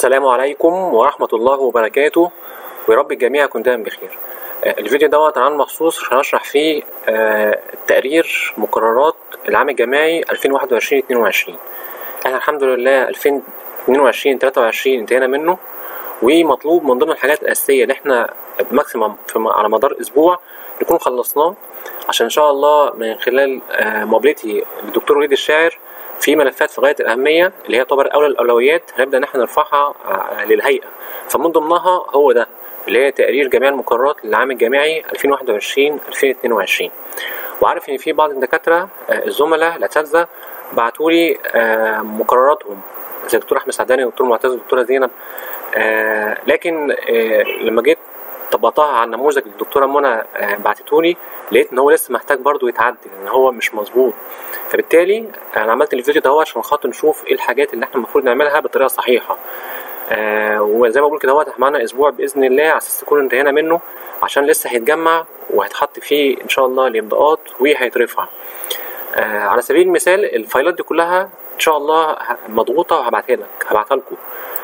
السلام عليكم ورحمة الله وبركاته ويا رب الجميع يكون دايما بخير آه، الفيديو دوت انا عامل مخصوص عشان اشرح فيه آه، تقرير مقررات العام الجامعي 2021 22 احنا الحمد لله 2022 23 انتهينا منه ومطلوب من ضمن الحاجات الاساسيه اللي احنا ماكسيمم على مدار اسبوع نكون خلصناه عشان ان شاء الله من خلال آه، مقابلتي للدكتور وليد الشاعر في ملفات في غايه الاهميه اللي هي تعتبر اولى الاولويات هنبدا ان احنا نرفعها آه، للهيئه فمن ضمنها هو ده اللي هي تقرير جميع المقررات للعام الجامعي 2021 2022 وعارف ان في بعض الدكاتره آه، الزملاء الاساتذه بعتوا لي آه، مقرراتهم زي الدكتور احمد سعداني والدكتور معتز والدكتوره زينب لكن لما جيت طبقتها على النموذج اللي الدكتوره منى بعتته لي لقيت ان هو لسه محتاج برضو يتعدل ان هو مش مظبوط فبالتالي انا عملت الفيديو ده عشان خاطر نشوف ايه الحاجات اللي احنا المفروض نعملها بطريقه صحيحه آه وزي ما بقول كده احنا معانا اسبوع باذن الله على اساس تكون انتهينا منه عشان لسه هيتجمع وهيتحط فيه ان شاء الله الامضاءات وهيترفع آه على سبيل المثال الفايلات دي كلها ان شاء الله مضغوطه وهبعتها لك هبعتها لكم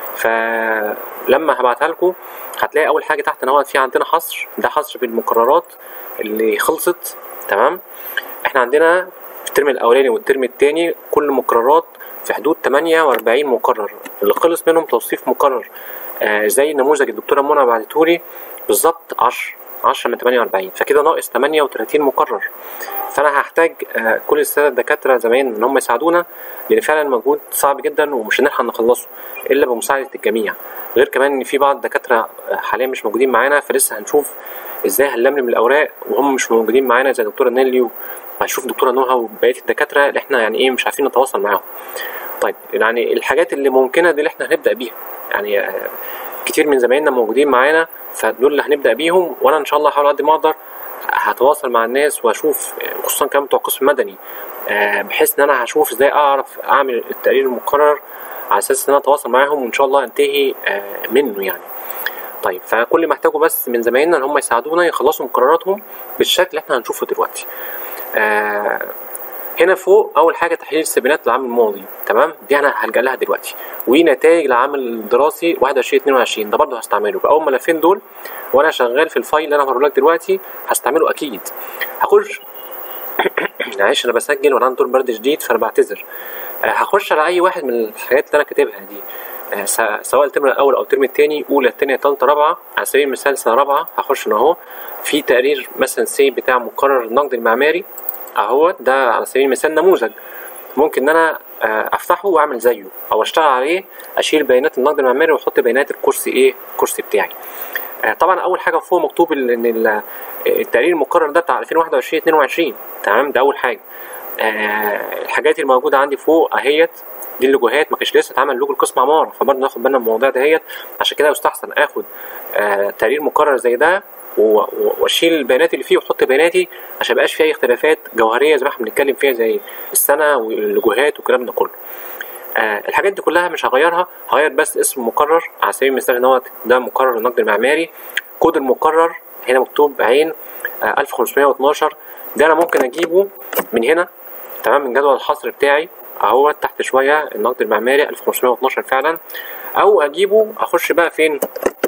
فلما هبعتها لكم هتلاقي اول حاجه تحت ان هو في عندنا حصر ده حصر بالمقررات اللي خلصت تمام احنا عندنا في الترم الاولاني والترم الثاني كل مقررات في حدود 48 مقرر اللي خلص منهم توصيف مقرر آه زي نموذج الدكتوره منى بعتتهولي بالظبط 10 10 من 48 فكده ناقص 38 مقرر فانا هحتاج آه كل الساده الدكاتره زمان ان هم يساعدونا لان فعلا المجهود صعب جدا ومش هنلحق نخلصه الا بمساعده الجميع غير كمان ان في بعض الدكاتره حاليا مش موجودين معانا فلسه هنشوف ازاي هنلملم الاوراق وهم مش موجودين معانا زي دكتوره نيلي وهنشوف دكتوره نوها وبقيه الدكاتره اللي احنا يعني ايه مش عارفين نتواصل معاهم طيب يعني الحاجات اللي ممكنه دي اللي احنا هنبدا بيها يعني كتير من زمايلنا موجودين معانا فدول اللي هنبدا بيهم وانا ان شاء الله هحاول قد ما اقدر هتواصل مع الناس واشوف خصوصا كمان بتوع القسم المدني بحيث ان انا هشوف ازاي اعرف اعمل التقرير المقرر على اساس ان انا اتواصل معاهم وان شاء الله انتهي منه يعني طيب فكل اللي محتاجه بس من زمايلنا ان هم يساعدونا يخلصوا مقرراتهم بالشكل اللي احنا هنشوفه دلوقتي آه هنا فوق اول حاجه تحليل السبينات العام الماضي تمام دي انا هلجا لها دلوقتي ونتائج العام الدراسي 21 22 ده برضه هستعمله باول ملفين دول وانا شغال في الفايل اللي انا هوريه لك دلوقتي هستعمله اكيد هخش معلش انا بسجل وانا عندي دور برد شديد فانا بعتذر آه هخش على اي واحد من الحاجات اللي انا كاتبها دي آه سواء الترم الاول او الترم الثاني اولى الثانيه ثالثه رابعه على سبيل المثال سنه رابعه هخش هنا اهو في تقرير مثلا سي بتاع مقرر النقد المعماري اهو ده على سبيل المثال نموذج ممكن ان انا افتحه واعمل زيه او اشتغل عليه اشيل بيانات النقد المعماري واحط بيانات الكورس ايه الكورس بتاعي طبعا اول حاجه فوق مكتوب ان التقرير المقرر ده بتاع 2021 22 تمام ده اول حاجه الحاجات الموجوده عندي فوق اهيت دي اللوجوهات ما كانش لسه اتعمل لوجو القسم عماره فبرضه ناخد بالنا من المواضيع دهيت عشان كده يستحسن اخد تقرير مقرر زي ده واشيل البيانات اللي فيه واحط بياناتي عشان ميبقاش فيه اي اختلافات جوهريه زي ما احنا بنتكلم فيها زي السنه واللوجوهات والكلام ده كله آه الحاجات دي كلها مش هغيرها هغير بس اسم المقرر على سبيل المثال ان هو ده مقرر النقد المعماري كود المقرر هنا مكتوب عين آه 1512 ده انا ممكن اجيبه من هنا تمام من جدول الحصر بتاعي اهو تحت شويه النقد المعماري 1512 فعلا او اجيبه اخش بقى فين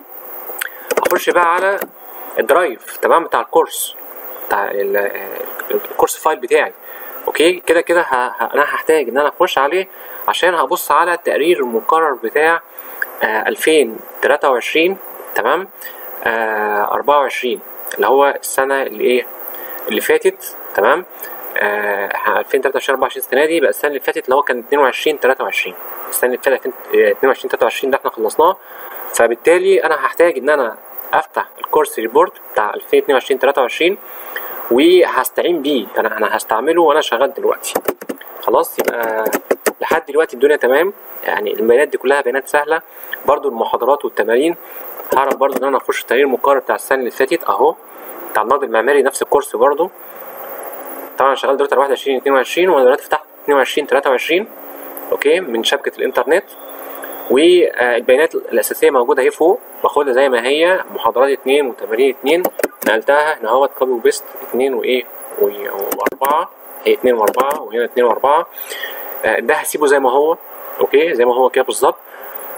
اخش بقى على الدرايف تمام بتاع الكورس بتاع الكورس فايل بتاعي اوكي كده كده انا هحتاج ان انا اخش عليه عشان هبص على التقرير المقرر بتاع آه 2023 تمام آه 24 اللي هو السنه اللي ايه اللي فاتت تمام آه 2023 24 السنه دي بقى السنه اللي فاتت اللي هو كان 22 23 السنه اللي فاتت 22 23 ده احنا خلصناه فبالتالي انا هحتاج ان انا افتح الكورس ريبورت بتاع 2022 23 وهستعين بيه انا انا هستعمله وانا شغال دلوقتي خلاص يبقى لحد دلوقتي الدنيا تمام يعني البيانات دي كلها بيانات سهله برضو المحاضرات والتمارين هعرف برضو ان انا اخش التقرير المقرر بتاع السنه اللي فاتت اهو بتاع النقد المعماري نفس الكورس برضو طبعا انا شغال دلوقتي على 21 22 وانا دلوقتي فتحت 22 23 اوكي من شبكه الانترنت والبيانات الاساسيه موجوده اهي فوق باخدها زي ما هي محاضرات اتنين وتمارين اتنين نقلتها هنا اهوت كوبي وبيست اتنين وايه واربعه هي اتنين واربعه وهنا اتنين واربعه ده هسيبه زي ما هو اوكي زي ما هو كده بالظبط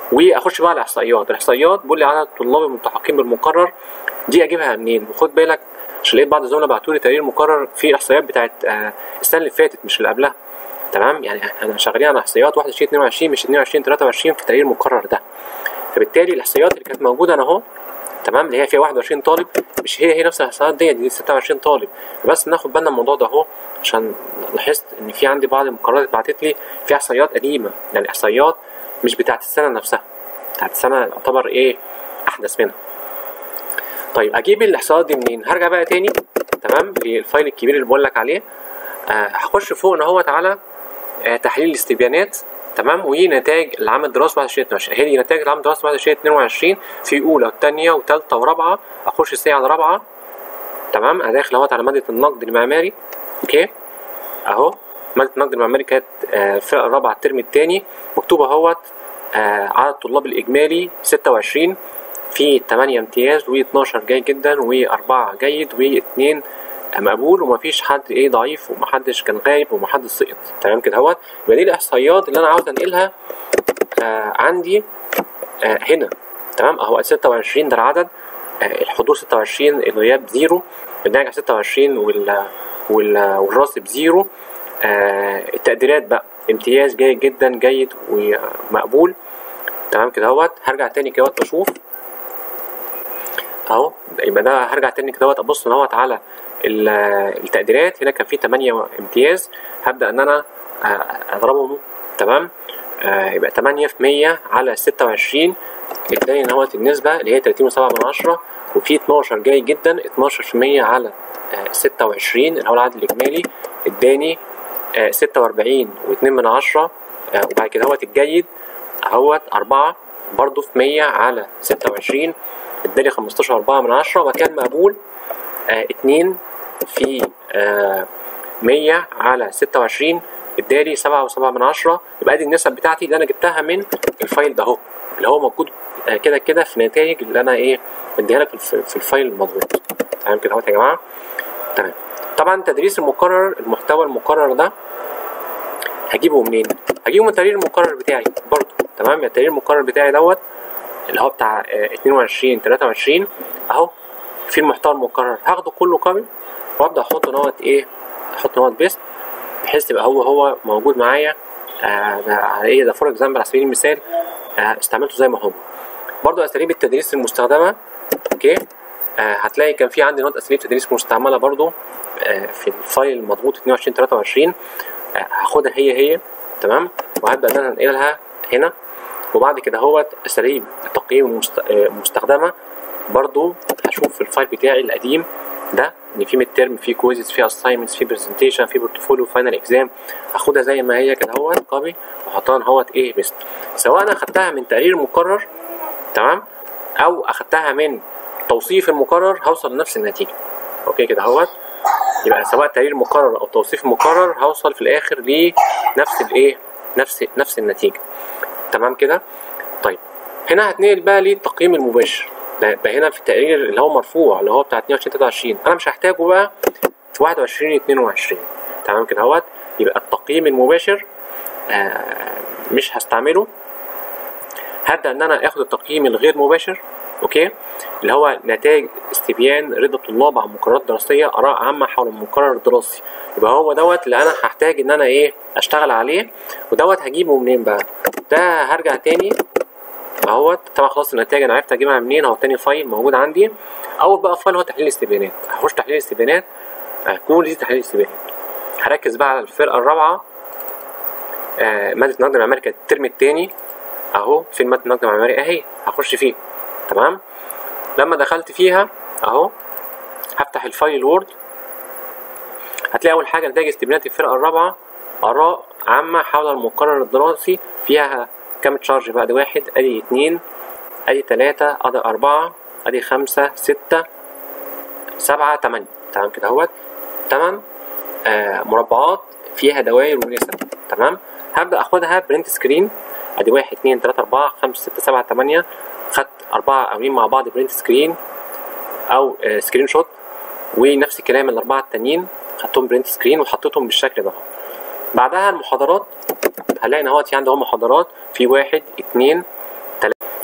واخش بقى على الاحصائيات الاحصائيات بيقول لي عدد الطلاب الملتحقين بالمقرر دي اجيبها منين وخد بالك عشان لقيت بعض الزملاء بعتوا لي تقرير مقرر في احصائيات بتاعت آه، السنه اللي فاتت مش اللي قبلها تمام يعني احنا شغالين على احصائيات 21 22 مش 22 23 في التقرير المقرر ده فبالتالي الاحصائيات اللي كانت موجوده انا اهو تمام اللي هي فيها 21 طالب مش هي هي نفس الاحصائيات دي دي 26 طالب بس ناخد بالنا من الموضوع ده اهو عشان لاحظت ان في عندي بعض المقررات اتبعتت لي في احصائيات قديمه يعني احصائيات مش بتاعت السنه نفسها بتاعت السنه يعتبر ايه احدث منها طيب اجيب الاحصائيات دي منين هرجع بقى تاني تمام للفايل الكبير اللي بقول لك عليه آه هخش فوق ان هو على آه تحليل الاستبيانات تمام ونتائج العام الدراسي بعد 2022 هي دي نتائج العام الدراسي بعد 2022 في اولى وثانيه وثالثه ورابعه اخش ازاي على رابعه تمام انا داخل اهوت على ماده النقد المعماري اوكي اهو ماده النقد المعماري كانت آه، الفرقه الرابعه الترم الثاني مكتوبه اهوت آه، عدد الطلاب الاجمالي 26 في 8 امتياز و12 جيد جدا و4 جيد و2 مقبول ومفيش حد ايه ضعيف ومحدش كان غايب ومحدش سقط تمام كده اهوت يبقى دي الاحصائيات اللي انا عاوز انقلها آه عندي آه هنا تمام اهو 26 ده العدد آه الحضور 26 الغياب زيرو الناجح 26 وال وال والراسب زيرو آه التقديرات بقى امتياز جيد جدا جيد ومقبول تمام كده اهوت هرجع تاني كده اهوت اشوف اهو يبقى ده هرجع تاني كده اهوت ابص اهوت على ال- التقديرات هنا كان في 8 امتياز هبدا ان انا آه، اضربهم تمام آه، يبقى 8 في 100 على 26 اداني ان هوت النسبه اللي هي 30.7 من عشرة وفي 12 جيد جدا 12% على آه، 26 اللي هو العدد الاجمالي اداني آه، 46 و2 من عشرة آه، وبعد كده هوت الجيد اهوت 4 برضه في 100 على 26 اداني 15 4 من عشرة وكان مقبول آه، اتنين في آه، مية على ستة وعشرين ادالي سبعة وسبعة من عشرة يبقى دي النسب بتاعتي اللي أنا جبتها من الفايل ده أهو اللي هو موجود آه، كده كده في نتائج اللي أنا إيه مديها لك في في الفايل المضغوط تمام كده اهوت يا جماعة تمام طبعا تدريس المقرر المحتوى المقرر ده هجيبه منين؟ هجيبه من التقرير المقرر بتاعي برضه تمام يعني التقرير المقرر بتاعي دوت اللي هو بتاع آه، 22 23 اهو في المحتوى المقرر هاخده كله كوبي وابدا احطه نوت ايه احط نوت بيست بحيث يبقى هو هو موجود معايا آه ده على ايه ده فور اكزامبل على سبيل المثال آه استعملته زي ما هو برضو اساليب التدريس المستخدمه اوكي آه هتلاقي كان في عندي نوت اساليب تدريس مستعمله برضو آه في الفايل المضغوط 22 23 آه هاخدها هي هي تمام وهبدا ان انا انقلها هنا وبعد كده هوت اساليب التقييم المست- آه، المستخدمه برضو هشوف في الفايل بتاعي القديم ده ان في ميد ترم في كويزز في اساينمنتس في برزنتيشن في بورتفوليو فاينل اكزام اخدها زي ما هي كده اهوت كوبي واحطها اهوت ايه بيست سواء انا اخدتها من تقرير مقرر تمام او اخدتها من توصيف المقرر هوصل لنفس النتيجه اوكي كده اهوت يبقى سواء تقرير مقرر او توصيف مقرر هوصل في الاخر لنفس الايه نفس نفس النتيجه تمام كده طيب هنا هتنقل بقى للتقييم المباشر ده, ده هنا في التقرير اللي هو مرفوع اللي هو بتاع 22 23 انا مش هحتاجه بقى في 21 22 تمام كده اهوت يبقى التقييم المباشر آه مش هستعمله هبدا ان انا اخد التقييم الغير مباشر اوكي اللي هو نتائج استبيان رضا الطلاب عن مقررات دراسيه اراء عامه حول المقرر الدراسي يبقى هو دوت اللي انا هحتاج ان انا ايه اشتغل عليه ودوت هجيبه منين بقى ده هرجع تاني اهوت طبعا خلاص النتائج انا عرفت اجيبها منين اهو تاني فايل موجود عندي اول بقى فايل هو تحليل الاستبيانات هخش تحليل الاستبيانات آه، كل دي تحليل الاستبيانات هركز بقى على الفرقه الرابعه آه، ماده النقد المعماري كانت الترم التاني اهو في ماده النقد المعماري اهي هخش فيه تمام لما دخلت فيها اهو هفتح الفايل الوورد هتلاقي اول حاجه نتائج استبيانات الفرقه الرابعه اراء عامه حول المقرر الدراسي فيها كام تشارج بقى ادي واحد ادي اتنين ادي تلاتة ادي اربعة ادي خمسة ستة سبعة تمانية تمام كده اهوت تمام آه مربعات فيها دوائر ونسب تمام هبدا اخدها برنت سكرين ادي واحد اتنين تلاتة اربعة خمسة ستة سبعة تمانية خدت اربعة عاملين مع بعض برنت سكرين او آه سكرين شوت ونفس الكلام الاربعة التانيين خدتهم برنت سكرين وحطيتهم بالشكل ده اهو. بعدها المحاضرات هنلاقي ان هو في عندي اهو محاضرات في واحد اتنين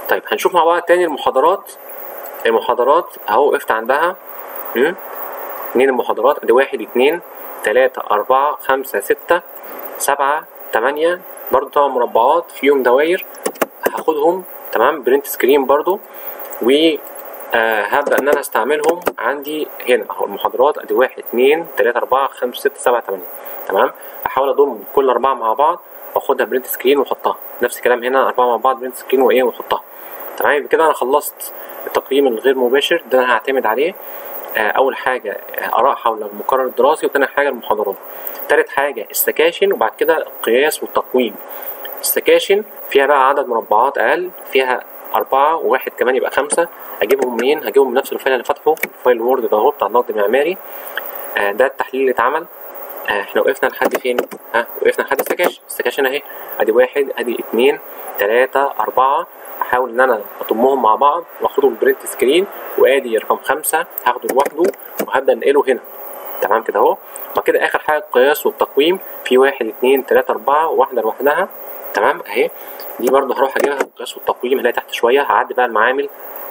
طيب هنشوف مع بعض تاني المحاضرات المحاضرات اهو وقفت عندها م? اتنين المحاضرات ادي واحد اتنين تلاتة أربعة خمسة ستة سبعة تمانية برضو طبعا مربعات فيهم دواير هاخدهم تمام برنت سكرين برضو و آه هبدأ إن أنا أستعملهم عندي هنا أهو المحاضرات أدي واحد اتنين تلاتة أربعة خمسة ستة سبعة تمانية تمام أحاول أضم كل أربعة مع بعض وأخدها برنت سكرين وأحطها نفس الكلام هنا أربعة مع بعض برنت سكرين وإيه وأحطها تمام يبقى كده أنا خلصت التقييم الغير مباشر ده أنا هعتمد عليه آه أول حاجة آه، آراء حول المقرر الدراسي وتاني حاجة المحاضرات تالت حاجة السكاشن وبعد كده القياس والتقويم السكاشن فيها بقى عدد مربعات أقل فيها أربعة وواحد كمان يبقى خمسة أجيبهم منين؟ هجيبهم من نفس الفايل اللي فاتحه الفايل الوورد ده أهو بتاع النقد المعماري آه ده التحليل اللي اتعمل آه احنا وقفنا لحد فين؟ ها وقفنا لحد السكاشن السكاشن أهي أدي واحد أدي اتنين تلاتة أربعة أحاول إن أنا أضمهم مع بعض وآخدهم برنت سكرين وآدي رقم خمسة هاخده لوحده وهبدأ أنقله هنا تمام كده اهو بعد كده اخر حاجه القياس والتقويم في واحد اتنين تلاته اربعه واحده لوحدها تمام اهي دي برضه هروح اجيبها القياس والتقويم هلاقي تحت شويه هعدي بقى المعامل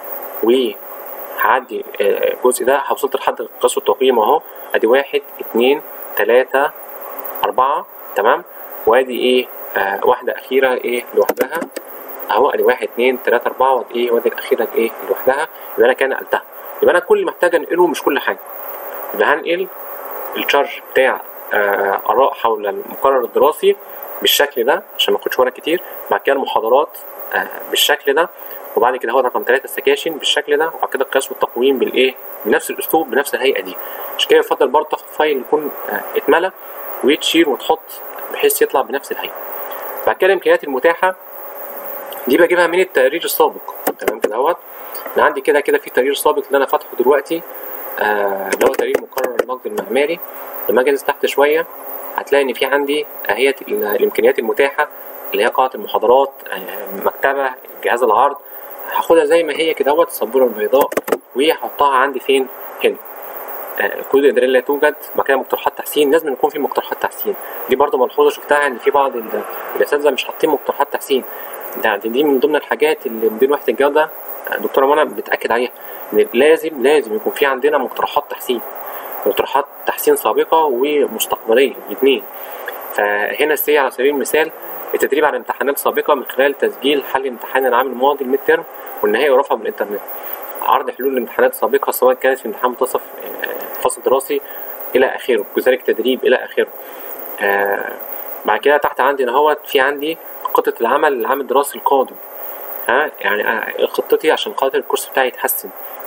وهعدي آه، الجزء ده وصلت لحد القياس والتقويم اهو ادي واحد اتنين تلاته اربعه تمام وادي ايه آه واحده اخيره ايه لوحدها اهو ادي واحد اتنين تلاته اربعه وادي ايه وادي الاخيره ايه لوحدها يبقى انا كده نقلتها يبقى انا كل اللي محتاج انقله مش كل حاجه يبقى هنقل الشارج بتاع آه، اراء حول المقرر الدراسي بالشكل ده عشان ما اخدش ورق كتير بعد كده المحاضرات آه، بالشكل ده وبعد كده هو رقم ثلاثة السكاشن بالشكل ده وبعد كده القياس والتقويم بالايه بنفس الاسلوب بنفس الهيئه دي عشان كده يفضل برضه تاخد فايل يكون آه، اتملى وتشير وتحط بحيث يطلع بنفس الهيئه بعد كده الامكانيات المتاحه دي بجيبها من التقرير السابق تمام كده اهوت انا عندي كده كده في تقرير سابق اللي انا فاتحه دلوقتي آه، اللي هو تقرير مقرر النقد المعماري لما اجي انزل تحت شويه هتلاقي ان في عندي اهية ال- الامكانيات المتاحه اللي هي قاعه المحاضرات آه، مكتبه جهاز العرض هاخدها زي ما هي كده اهوت السبوره البيضاء وهحطها عندي فين هنا آه، الكود الاداريه لا توجد بعد كده مقترحات تحسين لازم يكون في مقترحات تحسين دي برضو ملحوظه شفتها ان في بعض ال- الاساتذه مش حاطين مقترحات تحسين ده دي دي من ضمن الحاجات اللي مدير وحده الجوده آه، دكتوره منى بتاكد عليها ان لازم لازم يكون في عندنا مقترحات تحسين مقترحات تحسين سابقه ومستقبليه الاثنين فهنا سي على سبيل المثال التدريب على امتحانات سابقه من خلال تسجيل حل امتحان العام الماضي الميد ترم والنهائي ورفعه من الانترنت عرض حلول الامتحانات السابقه سواء كانت في امتحان منتصف آه، فصل دراسي الى اخره كذلك تدريب الى اخره آه بعد كده تحت عندي اهوت في عندي خطه العمل للعام الدراسي القادم ها يعني آه، خطتي عشان خاطر الكورس بتاعي يتحسن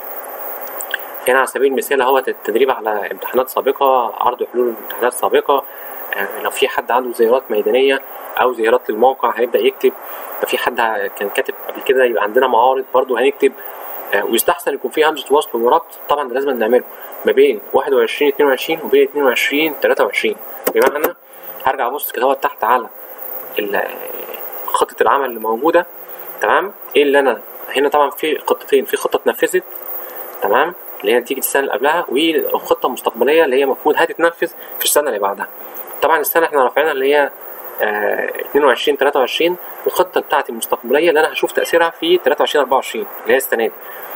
هنا على سبيل المثال اهوت التدريب على امتحانات سابقه عرض حلول امتحانات سابقه آه، لو في حد عنده زيارات ميدانيه او زيارات للموقع هيبدا يكتب لو في حد كان كاتب قبل كده يبقى عندنا معارض برضو هنكتب آه، ويستحسن يكون في همزه وصل وربط طبعا ده لازم نعمله ما بين 21 22 وبين 22 23 بمعنى هرجع ابص كده اهوت تحت على ال- خطه العمل اللي موجوده تمام ايه اللي انا هنا طبعا في خطتين في خطه اتنفذت تمام اللي هي نتيجه السنه اللي قبلها وخطه مستقبليه اللي هي المفروض هتتنفذ في السنه اللي بعدها طبعا السنه احنا رافعينها اللي هي آه 22 23 الخطه بتاعتي المستقبليه اللي انا هشوف تاثيرها في 23 24 اللي هي السنه دي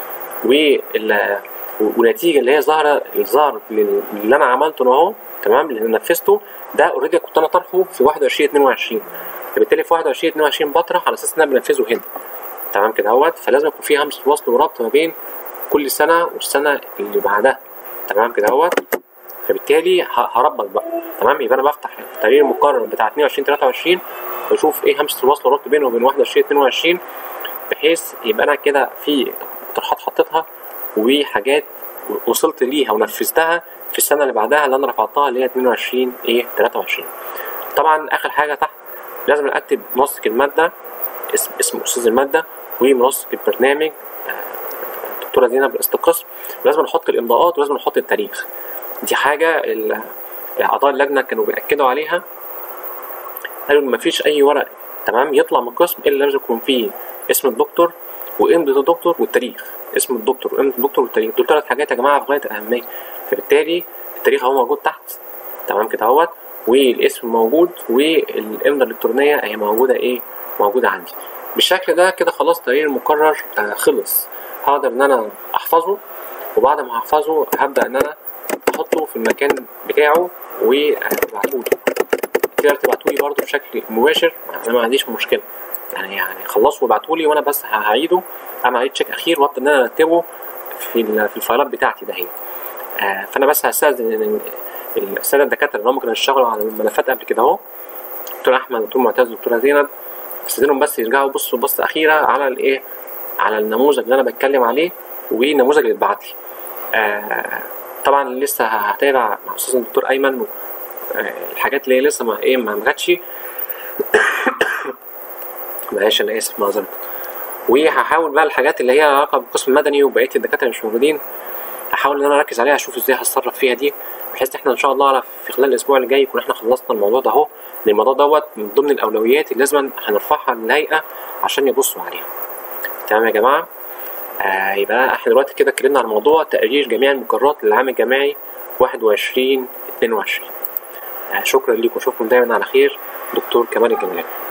وال والنتيجه اللي هي ظاهره الظاهر اللي انا عملته أنا اهو تمام اللي نفذته ده اوريدي كنت انا طرحه في 21 22 فبالتالي في 21 22 بطرح على اساس ان انا بنفذه هنا تمام كده اهوت فلازم يكون في همزه وصل وربط ما بين كل سنه والسنه اللي بعدها تمام كده اهوت فبالتالي ه- هربط بقى تمام يبقى انا بفتح التقرير المقرر بتاع 22 23 واشوف ايه همزه الوصل والربط بينه وبين 21 22 بحيث يبقى انا كده في اقتراحات حطيتها وحاجات وصلت ليها ونفذتها في السنه اللي بعدها اللي انا رفعتها اللي هي 22 ايه 23 طبعا اخر حاجه تحت لازم اكتب منسق الماده اسم اسم استاذ الماده ومنسق البرنامج آه، دكتوره زينب رئيسه القسم لازم نحط الامضاءات ولازم نحط التاريخ دي حاجه ال- اعضاء اللجنه كانوا بياكدوا عليها قالوا ان مفيش اي ورق تمام يطلع من القسم الا لازم يكون فيه اسم الدكتور وامضه الدكتور والتاريخ اسم الدكتور وامضه الدكتور والتاريخ دول ثلاث حاجات يا جماعه في غايه الاهميه فبالتالي التاريخ اهو موجود تحت تمام كده اهوت والاسم موجود والامضه الالكترونيه هي موجوده ايه موجوده عندي بالشكل ده كده خلاص تقرير المقرر آه، خلص هقدر ان انا احفظه وبعد ما احفظه هبدا ان انا احطه في المكان بتاعه وابعته له تقدر تبعته لي برضه بشكل مباشر انا ما عنديش مشكله يعني يعني خلصوا وابعتوا لي وانا بس هعيده اعمل عليه تشيك اخير وابدا ان انا ارتبه في ال- في الفايلات بتاعتي ده هي آه، فانا بس هستاذن إن- الساده الدكاتره اللي هم كانوا اشتغلوا على الملفات قبل كده اهو دكتور احمد دكتور معتز دكتوره زينب استاذنهم بس يرجعوا يبصوا بصه اخيره على الايه على النموذج اللي انا بتكلم عليه والنموذج اللي اتبعت لي آه طبعا لسه هتابع مع استاذ الدكتور ايمن آه الحاجات اللي هي لسه ما ايه ما ما جاتش معلش انا اسف معذره وهحاول بقى الحاجات اللي هي علاقه بالقسم المدني وبقيه الدكاتره اللي مش موجودين هحاول ان انا اركز عليها اشوف ازاي هتصرف فيها دي بحيث احنا ان شاء الله على في خلال الاسبوع اللي جاي يكون احنا خلصنا الموضوع ده اهو لان الموضوع دوت من ضمن الاولويات اللي لازم هنرفعها للهيئه عشان يبصوا عليها تمام يا جماعه آه يبقى احنا دلوقتي كده اتكلمنا عن موضوع تقرير جميع المقررات للعام الجامعي 21 22 آه شكرا لكم واشوفكم دايما على خير دكتور كمال الجمال